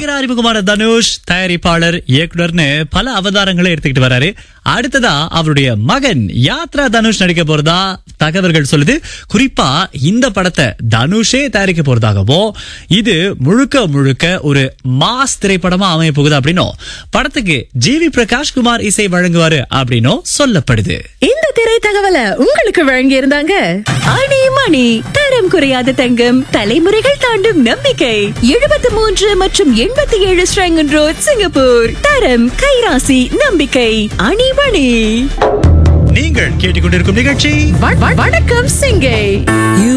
நடிகர் அறிமுகமான தனுஷ் தயாரிப்பாளர் இயக்குனர்னு பல அவதாரங்களை எடுத்துக்கிட்டு வராரு அடுத்ததா அவருடைய மகன் யாத்ரா தனுஷ் நடிக்க போறதா தகவல்கள் சொல்லுது குறிப்பா இந்த படத்தை தனுஷே தயாரிக்க போறதாகவும் இது முழுக்க முழுக்க ஒரு மாஸ் திரைப்படமா அமைய போகுது அப்படின்னும் படத்துக்கு ஜிவி பிரகாஷ் குமார் இசை வழங்குவாரு அப்படின்னும் சொல்லப்படுது இந்த திரை தகவலை உங்களுக்கு வழங்கி இருந்தாங்க அணி மணி தரம் குறையாத தங்கம் தலைமுறைகள் தாண்டும் நம்பிக்கை எழுபத்தி மூன்று மற்றும் எண்பத்தி ஏழு ஸ்ரங்கன் ரோட் சிங்கப்பூர் தரம் கைராசி நம்பிக்கை அணி மணி நீங்கள் கேட்டுக்கொண்டிருக்கும் நிகழ்ச்சி வ- வ- வணக்கம் சிங்கை